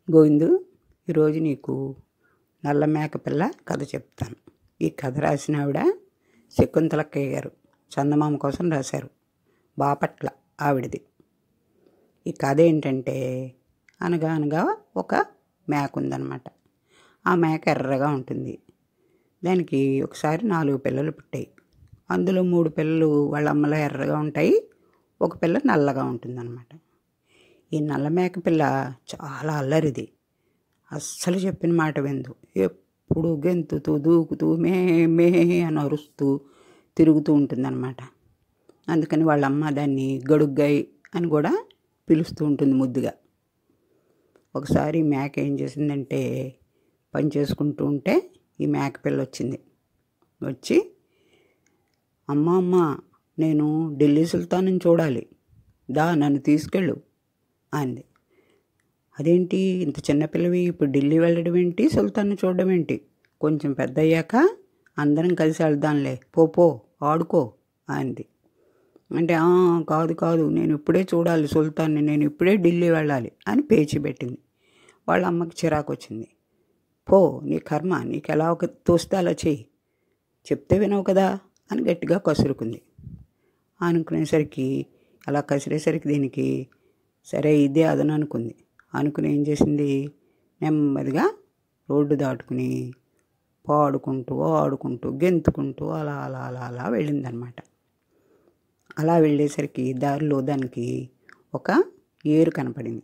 గోవిందు ఈరోజు నీకు నల్ల మేకపిల్ల కథ చెప్తాను ఈ కథ రాసిన ఆవిడ శకుంతలక్కయ్య గారు చందమామ కోసం రాశారు బాపట్ల ఆవిడది ఈ కథ ఏంటంటే అనగా అనగా ఒక మేక ఉందన్నమాట ఆ మేక ఎర్రగా ఉంటుంది దానికి ఒకసారి నాలుగు పిల్లలు పుట్టాయి అందులో మూడు పిల్లలు వాళ్ళ అమ్మలో ఎర్రగా ఉంటాయి ఒక పిల్ల నల్లగా ఉంటుందన్నమాట ఈ నల్ల మేక పిల్ల చాలా అల్లరిది అస్సలు చెప్పిన మాట విందు ఎప్పుడు గెంతుతూ దూకుతూ మే మే అని అరుస్తూ తిరుగుతూ ఉంటుందన్నమాట అందుకని వాళ్ళ అమ్మ దాన్ని గడుగ్గాయి అని కూడా పిలుస్తూ ఉంటుంది ముద్దుగా ఒకసారి మేక ఏం చేసిందంటే పని చేసుకుంటూ ఉంటే ఈ మేక పిల్ల వచ్చింది వచ్చి అమ్మ అమ్మ నేను ఢిల్లీ సుల్తాన్ని చూడాలి దా నన్ను తీసుకెళ్ళు అంది అదేంటి ఇంత చిన్నపిల్లవి ఇప్పుడు ఢిల్లీ వెళ్ళడం ఏంటి సుల్తాన్ని చూడడం ఏంటి కొంచెం పెద్ద అయ్యాక అందరం కలిసి వెళ్దాంలే పో పో ఆడుకో అంది అంటే "ఆ, కాదు కాదు నేను ఇప్పుడే చూడాలి సుల్తాన్ని నేను ఇప్పుడే ఢిల్లీ వెళ్ళాలి అని పేచి పెట్టింది వాళ్ళ అమ్మకి చిరాకు వచ్చింది పో నీ కర్మ నీకు ఎలా ఒక తోస్తే అలా చెయ్యి చెప్తే వినవు కదా అని గట్టిగా కసురుకుంది అనుకునేసరికి అలా కసిరేసరికి దీనికి సరే ఇదే అదను అనుకుంది అనుకుని ఏం చేసింది నెమ్మదిగా రోడ్డు దాటుకుని పాడుకుంటూ ఆడుకుంటూ గెంతుకుంటూ అలా అలా అలా అలా వెళ్ళిందనమాట అలా వెళ్ళేసరికి దారిలో దానికి ఒక ఏరు కనపడింది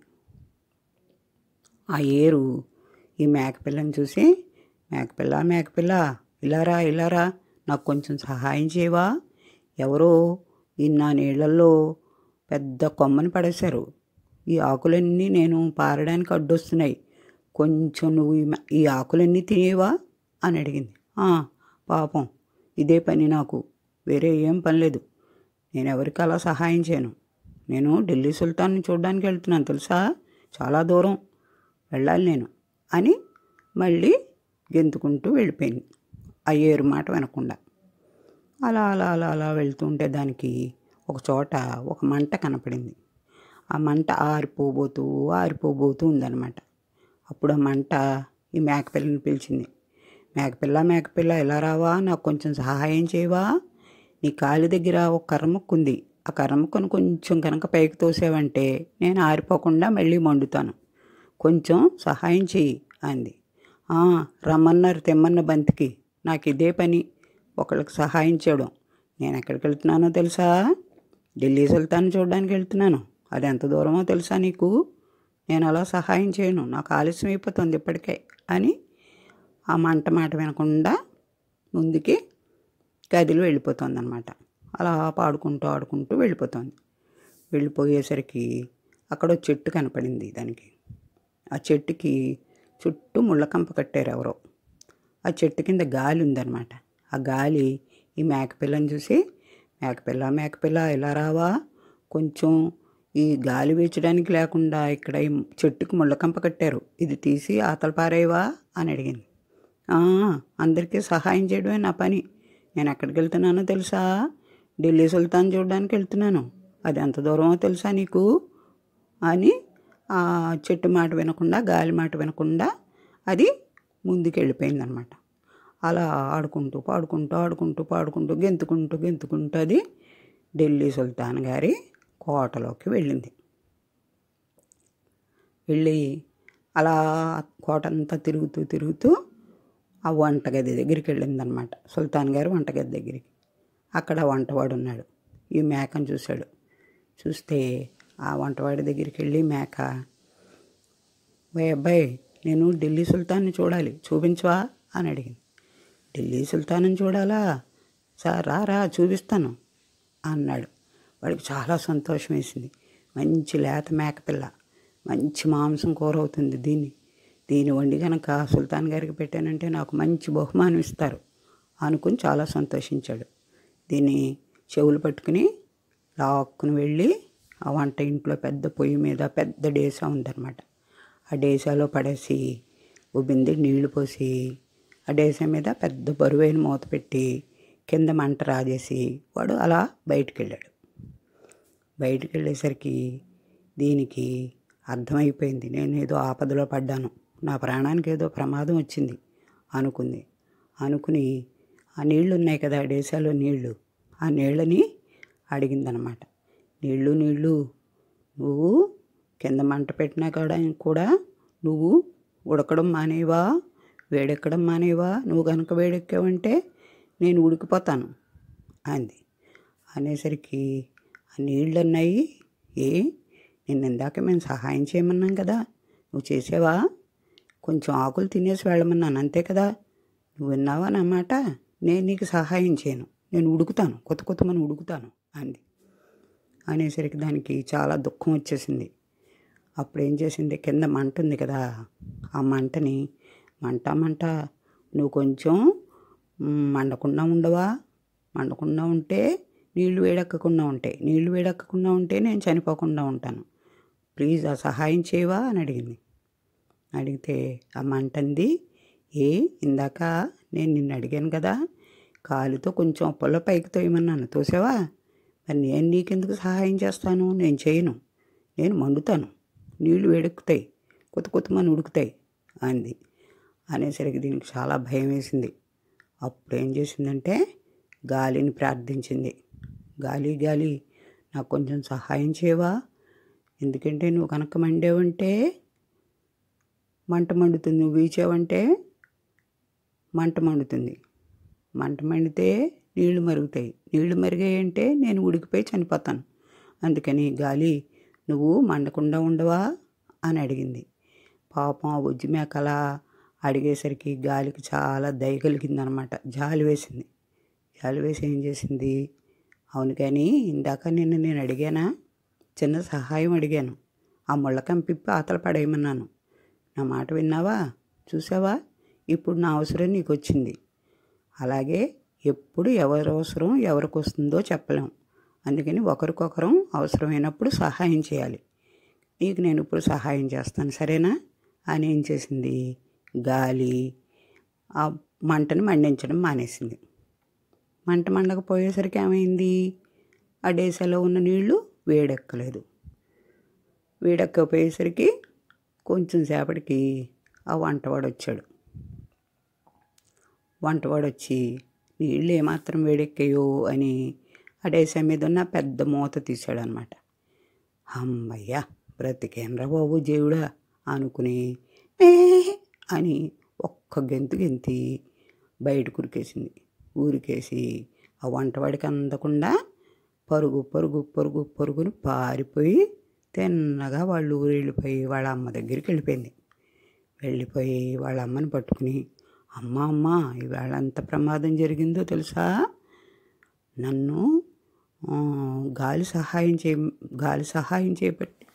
ఆ ఏరు ఈ మేకపిల్లని చూసి మేకపిల్ల మేకపిల్ల ఇలారా ఇలారా నాకు కొంచెం సహాయం చేయవా ఎవరో ఈ నా నీళ్ళల్లో పెద్ద కొమ్మని పడేశారు ఈ ఆకులన్నీ నేను పారడానికి అడ్డొస్తున్నాయి కొంచెం నువ్వు ఈ మ- ఈ ఆకులన్నీ తినేవా అని అడిగింది "ఆ, పాపం ఇదే పని నాకు వేరే ఏం పని లేదు నేను ఎవరికి అలా సహాయం చేయను నేను ఢిల్లీ సుల్తాన్ని చూడడానికి వెళ్తున్నాను తెలుసా చాలా దూరం వెళ్ళాలి నేను అని మళ్ళీ గెంతుకుంటూ వెళ్ళిపోయింది ఆ ఏరు మాట వినకుండా అలా అలా అలా అలా వెళ్తుంటే దానికి ఒక చోట ఒక మంట కనపడింది ఆ మంట ఆరిపోబోతూ ఆరిపోబోతూ ఉందన్నమాట అప్పుడు ఆ మంట ఈ మేకపిల్లని పిలిచింది మేకపిల్ల మేకపిల్ల ఇలా రావా నాకు కొంచెం సహాయం చేయవా నీ కాలి దగ్గర ఒక కర్ర ముక్క ఉంది ఆ కర్ర ముక్కను కొంచెం కనుక పైకి తోసావంటే నేను ఆరిపోకుండా మళ్ళీ మండుతాను కొంచెం సహాయం చెయ్యి అంది "ఆ, రమ్మన్నారు తెమ్మన్న బంతికి నాకు ఇదే పని ఒకళ్ళకి సహాయం చేయడం నేను ఎక్కడికి వెళ్తున్నానో తెలుసా ఢిల్లీ సుల్తాన్ చూడడానికి వెళ్తున్నాను అది ఎంత దూరమో తెలుసా నీకు నేను అలా సహాయం చేయను నాకు ఆలస్యం అయిపోతుంది ఇప్పటికే అని ఆ మంట మాట వినకుండా ముందుకి గదిలో వెళ్ళిపోతుంది అనమాట అలా పాడుకుంటూ ఆడుకుంటూ వెళ్ళిపోతుంది వెళ్ళిపోయేసరికి అక్కడ ఒక చెట్టు కనపడింది దానికి ఆ చెట్టుకి చుట్టూ ముళ్ళకంప కట్టారు ఎవరో ఆ చెట్టు కింద గాలి ఉందన్నమాట ఆ గాలి ఈ మేకపిల్లని చూసి మేకపిల్ల మేకపిల్ల ఇలా రావా కొంచెం ఈ గాలి వీచడానికి లేకుండా ఇక్కడ ఈ చెట్టుకు ముళ్ళకంప కట్టారు ఇది తీసి ఆతల పారేవా అని అడిగింది "ఆ, అందరికీ సహాయం చేయడమే నా పని నేను ఎక్కడికి వెళ్తున్నానో తెలుసా ఢిల్లీ సుల్తాన్ చూడడానికి వెళ్తున్నాను అది ఎంత దూరమో తెలుసా నీకు అని ఆ చెట్టు మాట వినకుండా గాలి మాట వినకుండా అది ముందుకు వెళ్ళిపోయిందనమాట అలా ఆడుకుంటూ పాడుకుంటూ ఆడుకుంటూ పాడుకుంటూ గెంతుకుంటూ గెంతుకుంటూ అది ఢిల్లీ సుల్తాన్ గారి కోటలోకి వెళ్ళింది వెళ్ళి అలా కోట అంతా తిరుగుతూ తిరుగుతూ ఆ వంటగది దగ్గరికి వెళ్ళిందనమాట సుల్తాన్ గారు వంటగది దగ్గరికి అక్కడ వంటవాడు ఉన్నాడు ఈ మేకను చూశాడు చూస్తే ఆ వంటవాడి దగ్గరికి వెళ్ళి మేక వే అబ్బాయి నేను ఢిల్లీ సుల్తాన్ని చూడాలి చూపించవా అని అడిగింది ఢిల్లీ సుల్తాన్ని చూడాలా సార్ రా రా చూపిస్తాను అన్నాడు వాడికి చాలా సంతోషం వేసింది మంచి లేత మేకపిల్ల మంచి మాంసం కూర అవుతుంది దీన్ని దీని వండి కనుక సుల్తాన్ గారికి పెట్టానంటే నాకు మంచి బహుమానం ఇస్తారు అనుకుని చాలా సంతోషించాడు దీన్ని చెవులు పట్టుకుని లాక్కుని వెళ్ళి ఆ వంట ఇంట్లో పెద్ద పొయ్యి మీద పెద్ద డేసా ఉందన్నమాట ఆ డేసాలో పడేసి ఓ బిందె నీళ్లు పోసి ఆ డేసా మీద పెద్ద బరువైన మూత పెట్టి కింద మంట రాజేసి వాడు అలా బయటికి వెళ్ళాడు బయటికి వెళ్ళేసరికి దీనికి అర్థమైపోయింది నేను ఏదో ఆపదలో పడ్డాను నా ప్రాణానికి ఏదో ప్రమాదం వచ్చింది అనుకుంది అనుకుని ఆ నీళ్లు ఉన్నాయి కదా డేసాలో నీళ్లు ఆ నీళ్ళని అడిగిందనమాట నీళ్ళు నీళ్ళు నువ్వు కింద మంట పెట్టినా కూడా కూడా నువ్వు ఉడకడం మానేవా వేడెక్కడం మానేవా నువ్వు కనుక వేడెక్కావంటే నేను ఉడికిపోతాను అంది అనేసరికి ఆ నీళ్ళు అన్నాయి ఏ నిన్న ఇందాక మేము సహాయం చేయమన్నాం కదా నువ్వు చేసావా కొంచెం ఆకులు తినేసి వెళ్ళమన్నాను అంతే కదా నువ్వు విన్నావా నా మాట నేను నీకు సహాయం చేయను నేను ఉడుకుతాను కొత్త కొత్త మనం ఉడుకుతాను అంది అనేసరికి దానికి చాలా దుఃఖం వచ్చేసింది అప్పుడు ఏం చేసింది కింద మంట ఉంది కదా ఆ మంటని మంట మంట నువ్వు కొంచెం మ్, మండకుండా ఉండవా మండకుండా ఉంటే నీళ్లు వేడెక్కకుండా ఉంటాయి నీళ్లు వేడెక్కకుండా ఉంటే నేను చనిపోకుండా ఉంటాను ప్లీజ్ ఆ సహాయం చేయవా అని అడిగింది అడిగితే ఆ మంటంది ఏ ఇందాక నేను నిన్ను అడిగాను కదా కాలుతో కొంచెం పొల్ల పైకి తోయమన్నాను తోసావా మరి నేను నీకెందుకు సహాయం చేస్తాను నేను చేయను నేను మండుతాను నీళ్లు వేడెక్కుతాయి కొత్త కొత్త మన ఉడుకుతాయి అంది అనేసరికి దీనికి చాలా భయం వేసింది అప్పుడు ఏం చేసిందంటే గాలిని ప్రార్థించింది గాలి గాలి నాకు కొంచెం సహాయం చేయవా ఎందుకంటే నువ్వు కనుక మండేవంటే మంట మండుతుంది నువ్వు వీచావంటే మంట మండుతుంది మంట మండితే నీళ్లు మరుగుతాయి నీళ్లు మరిగాయంటే నేను ఉడికిపోయి చనిపోతాను అందుకని గాలి నువ్వు మండకుండా ఉండవా అని అడిగింది పాపం ఆ బుజ్జి మేక అలా అడిగేసరికి గాలికి చాలా దయ కలిగిందనమాట జాలి వేసింది జాలి వేసి ఏం చేసింది అవును కానీ ఇందాక నిన్ను నేను అడిగానా చిన్న సహాయం అడిగాను ఆ ముళ్ళ కంపిప్పి ఆతల పడేయమన్నాను నా మాట విన్నావా చూసావా ఇప్పుడు నా అవసరం నీకు వచ్చింది అలాగే ఎప్పుడు ఎవరి అవసరం ఎవరికి వస్తుందో చెప్పలేం అందుకని ఒకరికొకరం అవసరమైనప్పుడు సహాయం చేయాలి నీకు నేను ఇప్పుడు సహాయం చేస్తాను సరేనా అని ఏం చేసింది గాలి ఆ మంటని మండించడం మానేసింది మంట మండకపోయేసరికి ఏమైంది ఆ డేసాలో ఉన్న నీళ్లు వేడెక్కలేదు వేడెక్కకపోయేసరికి కొంచెం సేపటికి ఆ వంటవాడు వచ్చాడు వంటవాడు వచ్చి నీళ్ళు ఏమాత్రం వేడెక్కాయో అని ఆ డేసా మీద ఉన్న పెద్ద మూత తీశాడు అనమాట అమ్మయ్యా బ్రతికేనరా బాబు దేవుడా అనుకుని "ఏ" అని ఒక్క గెంతు గెంతి బయట కురికేసింది ఊరికేసి ఆ వంటవాడికి అందకుండా పరుగు పరుగు పరుగు పరుగుని పారిపోయి తిన్నగా వాళ్ళు ఊరు వెళ్ళిపోయి వాళ్ళ అమ్మ దగ్గరికి వెళ్ళిపోయింది వెళ్ళిపోయి వాళ్ళ అమ్మని పట్టుకుని అమ్మ అమ్మ ఈవేళ ఎంత ప్రమాదం జరిగిందో తెలుసా నన్ను ఆ, గాలి సహాయం చే గాలి సహాయం చేపట్టి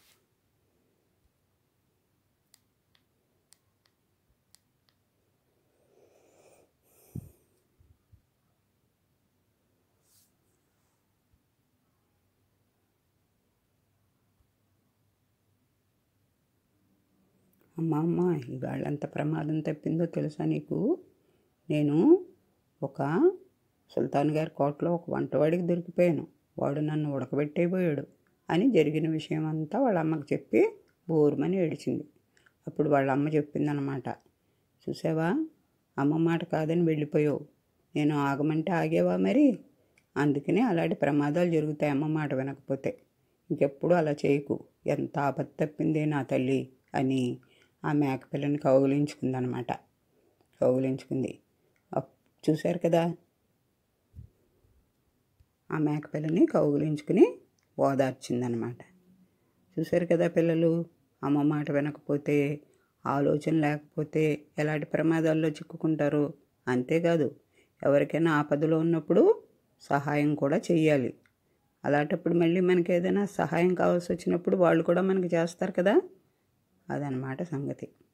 అమ్మ అమ్మ ఇవాళ ఎంత ప్రమాదం తప్పిందో తెలుసా నీకు నేను ఒక సుల్తాన్ గారి కోటలో ఒక వంటవాడికి దొరికిపోయాను వాడు నన్ను ఉడకబెట్టేపోయాడు అని జరిగిన విషయం అంతా వాళ్ళ అమ్మకి చెప్పి బోరుమని ఏడిచింది అప్పుడు వాళ్ళ అమ్మ చెప్పిందనమాట చూసావా అమ్మ మాట కాదని వెళ్ళిపోయావు నేను ఆగమంటే ఆగేవా మరి అందుకనే అలాంటి ప్రమాదాలు జరుగుతాయి అమ్మ మాట వినకపోతే ఇంకెప్పుడు అలా చేయకు ఎంత ఆపత్తి తప్పిందే నా తల్లి అని ఆ మేకపిల్లని కౌగిలించుకుందనమాట కౌగిలించుకుంది అప్- చూశారు కదా ఆ మేకపిల్లని కౌగిలించుకుని ఓదార్చిందనమాట చూశారు కదా పిల్లలు అమ్మ మాట వినకపోతే ఆలోచన లేకపోతే ఎలాంటి ప్రమాదాల్లో చిక్కుకుంటారు అంతేకాదు ఎవరికైనా ఆపదలో ఉన్నప్పుడు సహాయం కూడా చెయ్యాలి అలాంటప్పుడు మళ్ళీ మనకి ఏదైనా సహాయం కావాల్సి వచ్చినప్పుడు వాళ్ళు కూడా మనకి చేస్తారు కదా అదనమాట సంగతి